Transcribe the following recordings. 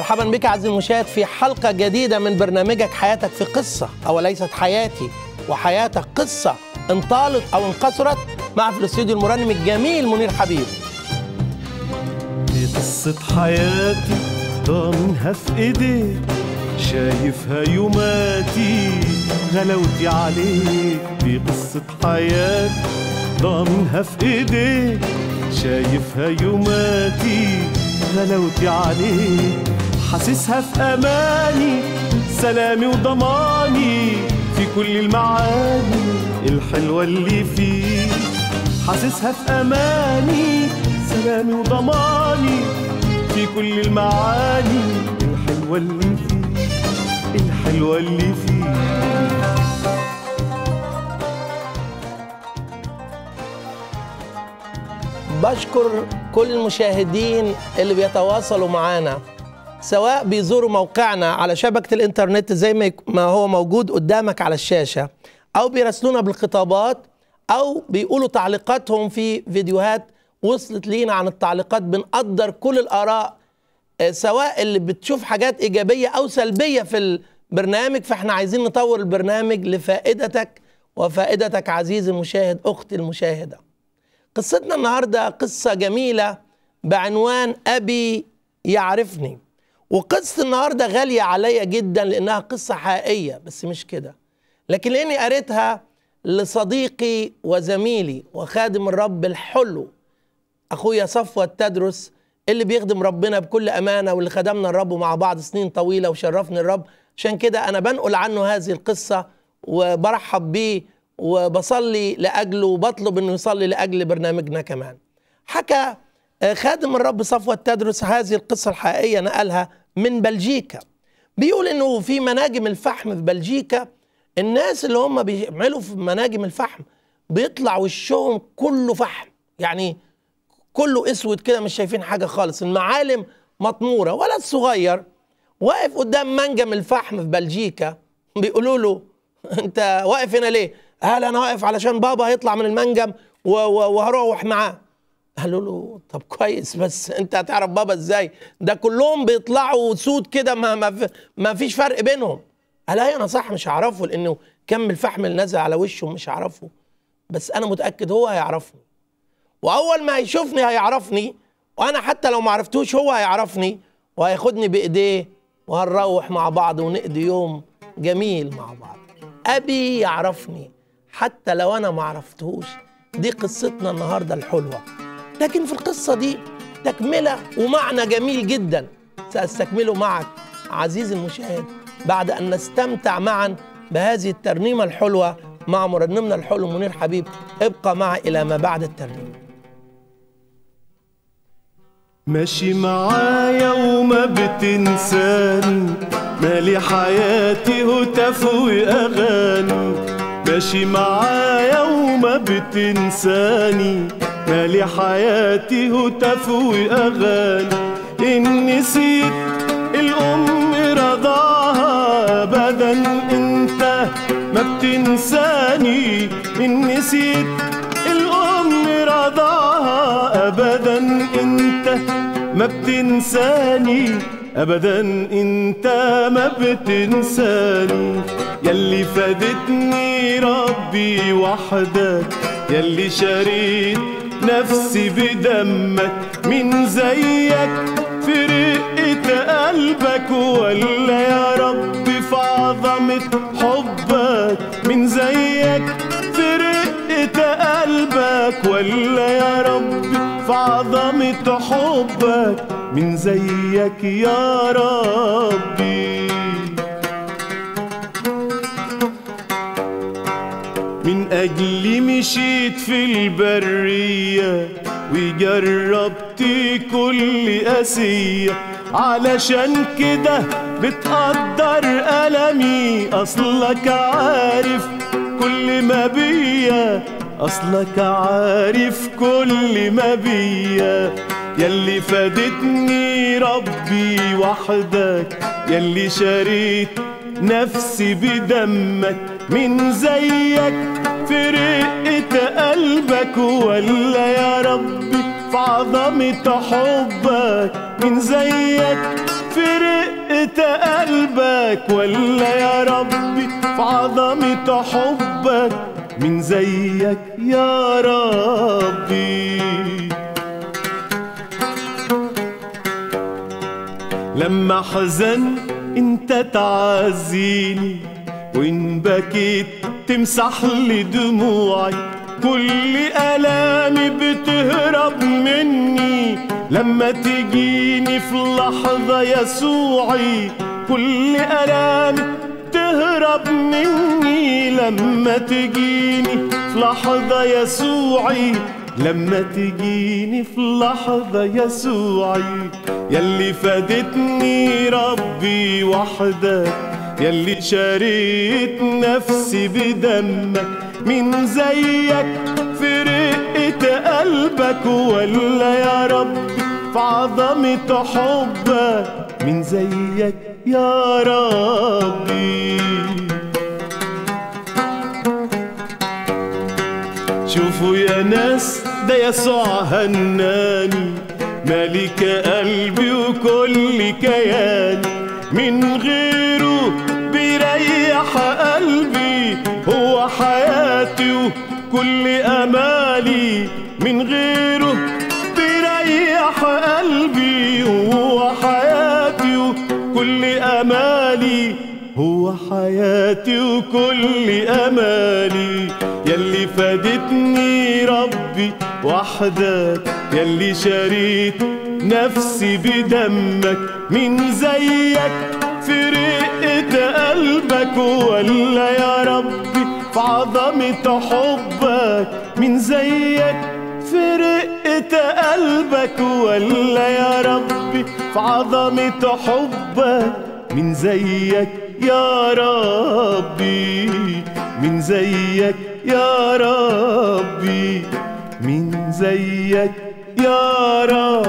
مرحبا بك عزيزي المشاهد في حلقة جديدة من برنامجك حياتك في قصة أو ليست حياتي وحياتك قصة إن طالت أو انقصرت مع في الاستوديو المرنم الجميل منير حبيب دي قصة حياتي ضامنها في ايديك شايفها يوماتي غلاوتي عليك دي قصة حياتي ضامنها في ايديك شايفها يوماتي غلاوتي عليك حاسسها في اماني سلامي وضماني في كل المعاني الحلوة اللي فيك حاسسها في اماني سلامي وضماني في كل المعاني الحلوة اللي فيك الحلوة اللي فيك بشكر كل المشاهدين اللي بيتواصلوا معانا سواء بيزوروا موقعنا على شبكة الإنترنت زي ما يك- ما هو موجود قدامك على الشاشة أو بيراسلونا بالخطابات أو بيقولوا تعليقاتهم في فيديوهات وصلت لينا عن التعليقات بنقدر كل الآراء آه، سواء اللي بتشوف حاجات إيجابية أو سلبية في البرنامج فإحنا عايزين نطور البرنامج لفائدتك وفائدتك عزيزي المشاهد أختي المشاهدة قصتنا النهارده قصة جميلة بعنوان أبي يعرفني وقصة النهارده غالية عليا جدا لأنها قصة حقيقية بس مش كده لكن لأني قريتها لصديقي وزميلي وخادم الرب الحلو أخويا صفوة تدرس اللي بيخدم ربنا بكل أمانة واللي خدمنا الرب مع بعض سنين طويلة وشرفني الرب عشان كده أنا بنقل عنه هذه القصة وبرحب بيه وبصلي لأجله وبطلب أنه يصلي لأجل برنامجنا كمان حكى آه، خادم الرب صفوة تدرس هذه القصة الحقيقية نقلها من بلجيكا بيقول انه في مناجم الفحم في بلجيكا الناس اللي هم بيعملوا في مناجم الفحم بيطلع وشهم كله فحم يعني كله اسود كده مش شايفين حاجه خالص المعالم مطموره ولد صغير واقف قدام منجم الفحم في بلجيكا بيقولوا له انت واقف هنا ليه؟ قال انا واقف علشان بابا هيطلع من المنجم و- و- وهروح معاه قالوا له طب كويس بس انت هتعرف بابا ازاي ده كلهم بيطلعوا سود كده ما ما, في ما فيش فرق بينهم قال ايوه انا صح مش هعرفه لانه كم الفحم اللي نازل على وشه مش هعرفه بس انا متاكد هو هيعرفني واول ما هيشوفني هيعرفني وانا حتى لو ما عرفتوش هو هيعرفني وهياخدني بايديه وهنروح مع بعض ونقضي يوم جميل مع بعض ابي يعرفني حتى لو انا ما عرفتهوش دي قصتنا النهارده الحلوه لكن في القصه دي تكمله ومعنى جميل جدا ساستكمله معك عزيزي المشاهد بعد ان نستمتع معا بهذه الترنيمه الحلوه مع مرنمنا الحلو منير حبيب ابقى معي الى ما بعد الترنيمه ماشي معايا وما بتنساني مالي حياتي هتاف واغاني ماشي معايا وما بتنساني مالي حياتي هتاف واغاني ان نسيت الام رضاها ابدا انت ما بتنساني ان نسيت الام رضاها ابدا انت ما بتنساني ابدا انت ما بتنساني يلي فادتني ربي وحدك يلي شريت نفسي بدمك من زيك في رقة قلبك ولا يا رب في عظمة حبك من زيك في رقة قلبك ولا يا رب في عظمة حبك من زيك يا ربي من أجلي مشيت في البرية وجربت كل قاسية علشان كده بتقدر ألمي أصلك عارف كل ما بيا أصلك عارف كل ما بيا يلي فادتني ربي وحدك يلي شريت نفسي بدمك من زيك في رقة قلبك ولا يا ربي في عظمة حبك من زيك في رقة قلبك ولا يا ربي في عظمة حبك من زيك يا ربي لما حزن انت تعزيني وان بكيت تمسح لي دموعي كل الامي بتهرب مني لما تجيني في لحظه يسوعي كل الامي تهرب مني لما تجيني في لحظه يسوعي لما تجيني في لحظة يسوعي يلي فادتني ربي وحدك يلي شريت نفسي بدمك من زيك في رقة قلبك ولا يا ربي في عظمة حبك من زيك يا ربي شوفوا يا ناس ده يسوع هناني مالك قلبي وكل كياني من غيره بيريح قلبي هو حياتي وكل امالي من غيره بيريح قلبي هو حياتي وكل امالي هو حياتي وكل امالي يلي فادتني ربي وحدك يلي شريت نفسي بدمك من زيك في رقة قلبك ولا يا ربي في عظمة حبك من زيك في رقة قلبك ولا يا ربي في عظمة حبك من زيك يا ربي من زيك يا ربي من زيك يا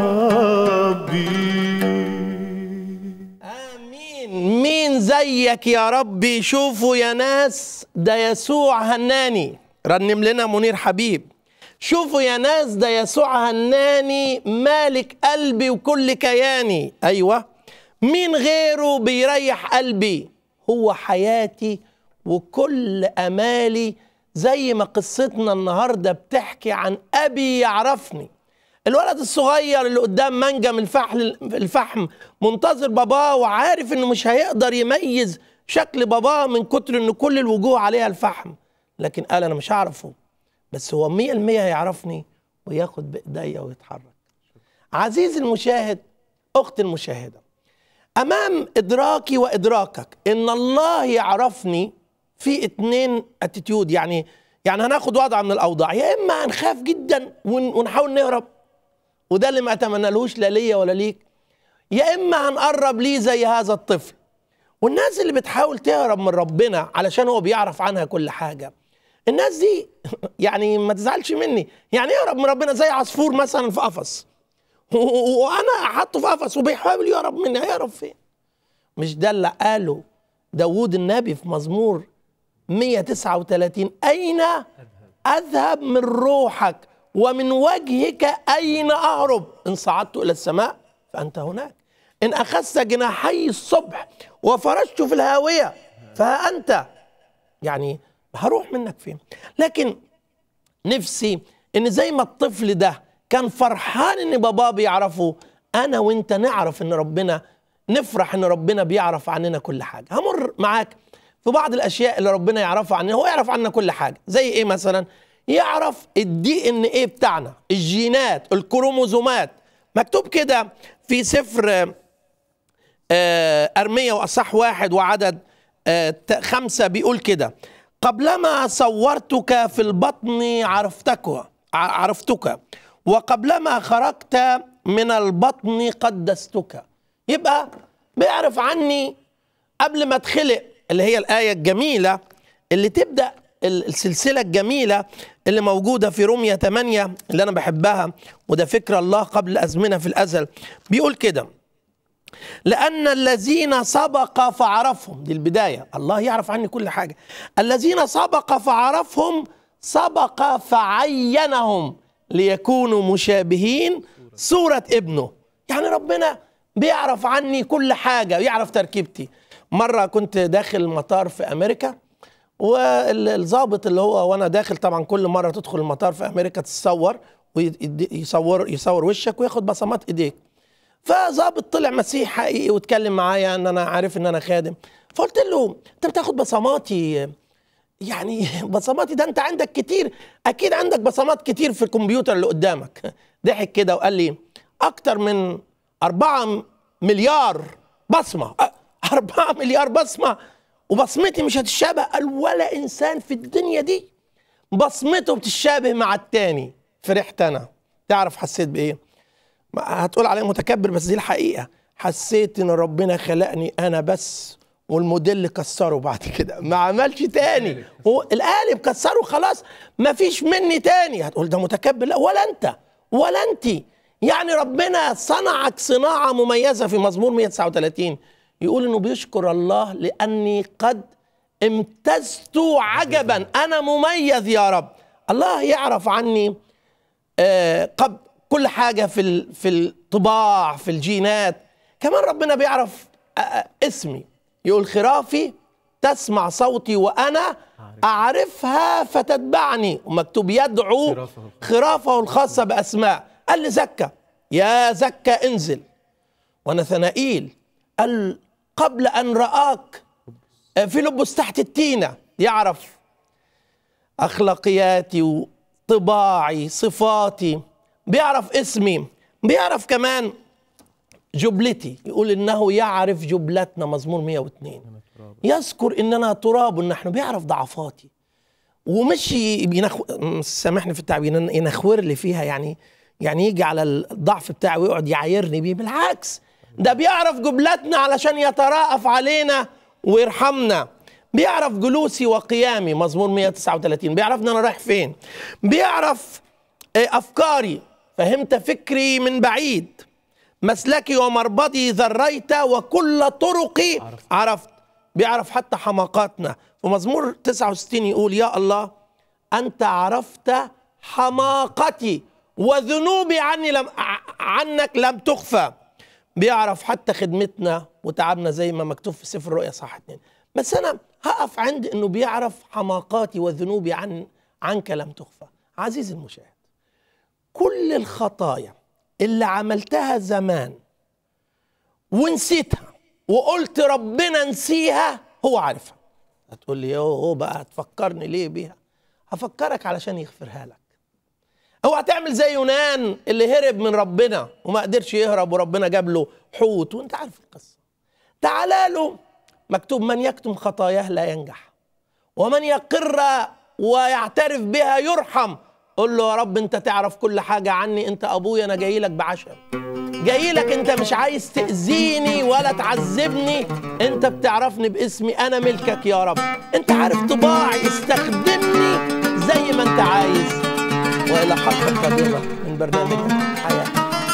ربي امين مين زيك يا ربي شوفوا يا ناس ده يسوع هناني رنم لنا منير حبيب شوفوا يا ناس ده يسوع هناني مالك قلبي وكل كياني ايوه مين غيره بيريح قلبي هو حياتي وكل امالي زي ما قصتنا النهارده بتحكي عن ابي يعرفني الولد الصغير اللي قدام منجم الفحم الفحم منتظر باباه وعارف انه مش هيقدر يميز شكل باباه من كتر ان كل الوجوه عليها الفحم لكن قال انا مش هعرفه بس هو مية المية هيعرفني وياخد بايديا ويتحرك عزيزي المشاهد اخت المشاهده امام ادراكي وادراكك ان الله يعرفني في اتنين اتيتيود يعني يعني هناخد وضع من الاوضاع يا اما هنخاف جدا ون- ونحاول نهرب وده اللي ما اتمنالهوش لا ليا ولا ليك يا اما هنقرب ليه زي هذا الطفل والناس اللي بتحاول تهرب من ربنا علشان هو بيعرف عنها كل حاجه الناس دي يعني ما تزعلش مني يعني يهرب من ربنا زي عصفور مثلا في قفص و- وانا حاطه في قفص وبيحاول يهرب مني هيهرب فين مش ده اللي قاله داوود النبي في مزمور 139 أين أذهب من روحك ومن وجهك أين أهرب إن صعدت إلى السماء فأنت هناك إن أخذت جناحي الصبح وفرشت في الهاوية فها أنت يعني هروح منك فين لكن نفسي ان زي ما الطفل ده كان فرحان ان باباه بيعرفه انا وانت نعرف ان ربنا نفرح ان ربنا بيعرف عننا كل حاجه همر معاك في بعض الاشياء اللي ربنا يعرفها عننا هو يعرف عنا كل حاجه زي ايه مثلا يعرف الدي ان ايه بتاعنا الجينات الكروموزومات مكتوب كده في سفر آه، أرمية وأصح واحد وعدد آه، ت- خمسة بيقول كده قبلما صورتك في البطن عرفتك ع- عرفتك وقبلما خرجت من البطن قدستك يبقى بيعرف عني قبل ما اتخلق اللي هي الآية الجميلة اللي تبدأ ال- السلسلة الجميلة اللي موجودة في رومية 8 اللي أنا بحبها وده فكر الله قبل أزمنة في الأزل بيقول كده لأن الذين سبق فعرفهم دي البداية الله يعرف عني كل حاجة الذين سبق فعرفهم سبق فعينهم ليكونوا مشابهين صورة ابنه يعني ربنا بيعرف عني كل حاجه يعرف تركيبتي مره كنت داخل المطار في امريكا والظابط اللي هو وانا داخل طبعا كل مره تدخل المطار في امريكا تتصور ويصور يصور وشك وياخد بصمات ايديك فظابط طلع مسيح حقيقي واتكلم معايا ان انا عارف ان انا خادم فقلت له انت بتاخد بصماتي يعني بصماتي ده انت عندك كتير اكيد عندك بصمات كتير في الكمبيوتر اللي قدامك ضحك كده وقال لي اكتر من أربعة مليار بصمة أ- أربعة مليار بصمة وبصمتي مش هتشابه قال ولا إنسان في الدنيا دي بصمته بتشابه مع التاني فرحت أنا تعرف حسيت بإيه ما هتقول علي متكبر بس دي الحقيقة حسيت إن ربنا خلقني أنا بس والموديل كسره بعد كده ما عملش تاني هو القالب كسره خلاص ما فيش مني تاني هتقول ده متكبر لا ولا انت ولا انت يعني ربنا صنعك صناعة مميزة في مزمور 139 يقول انه بيشكر الله لاني قد امتزت عجبا انا مميز يا رب الله يعرف عني آه، قبل كل حاجه في ال- في الطباع في الجينات كمان ربنا بيعرف آه، آه، اسمي يقول خرافي تسمع صوتي وانا اعرفها فتتبعني ومكتوب يدعو خرافه. خرافه الخاصه باسماء قال لي زكا يا زكا انزل ونثنائيل قال قبل ان راك آه، في لبس تحت التينه يعرف اخلاقياتي وطباعي صفاتي بيعرف اسمي بيعرف كمان جبلتي يقول انه يعرف جبلتنا مزمور 102 يذكر اننا تراب نحن بيعرف ضعفاتي ومش ينخ... سامحني في التعبير ين- ينخور لي فيها يعني يعني يجي على الضعف بتاعي ويقعد يعايرني بيه بالعكس ده بيعرف جبلتنا علشان يتراءف علينا ويرحمنا بيعرف جلوسي وقيامي مزمور 139 بيعرف ان انا رايح فين بيعرف آه، افكاري فهمت فكري من بعيد مسلكي ومربضي ذريت وكل طرقي عرفت. عرفت بيعرف حتى حماقاتنا ومزمور 69 يقول يا الله أنت عرفت حماقتي وذنوبي عني لم ع- عنك لم تخفى بيعرف حتى خدمتنا وتعبنا زي ما مكتوب في سفر الرؤيا صح اتنين بس أنا هقف عند إنه بيعرف حماقاتي وذنوبي عن عنك لم تخفى عزيزي المشاهد كل الخطايا اللي عملتها زمان ونسيتها وقلت ربنا نسيها هو عارفها هتقول لي يوه بقى هتفكرني ليه بيها هفكرك علشان يغفرها لك اوعى تعمل زي يونان اللي هرب من ربنا وما قدرش يهرب وربنا جاب له حوت وانت عارف القصه تعالى له مكتوب من يكتم خطاياه لا ينجح ومن يقر ويعترف بها يرحم قل له يا رب انت تعرف كل حاجه عني انت ابويا انا جاي لك بعشم جاي لك انت مش عايز تاذيني ولا تعذبني انت بتعرفني باسمي انا ملكك يا رب انت عارف طباعي استخدمني زي ما انت عايز والى حلقه قادمه من برنامجك حياه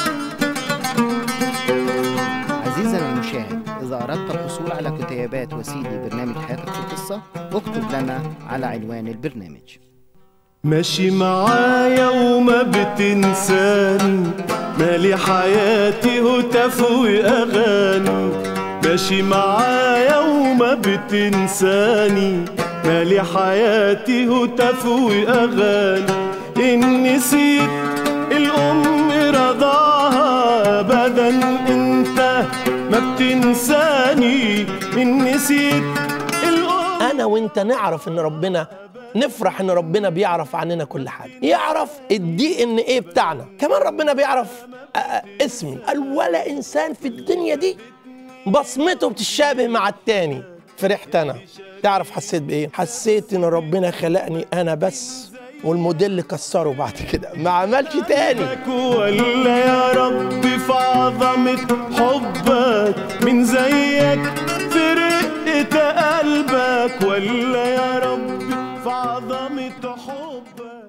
عزيزنا المشاهد إذا أردت الحصول على كتيبات وسيدي برنامج حياتك في القصة اكتب لنا على عنوان البرنامج ماشي معايا وما بتنساني مالي حياتي هتاف واغاني ماشي معايا وما بتنساني مالي حياتي هتاف واغاني ان نسيت الام رضاها ابدا انت ما بتنساني ان نسيت الام انا وانت نعرف ان ربنا نفرح ان ربنا بيعرف عننا كل حاجه يعرف الدي ان ايه بتاعنا كمان ربنا بيعرف آه، آه، اسمي قال ولا انسان في الدنيا دي بصمته بتشابه مع التاني فرحت انا تعرف حسيت بايه حسيت ان ربنا خلقني انا بس والموديل كسره بعد كده ما عملش تاني حبك ولا يا رب في عظمة حبك من زيك في رقة قلبك ولا يا رب في عظمة حبك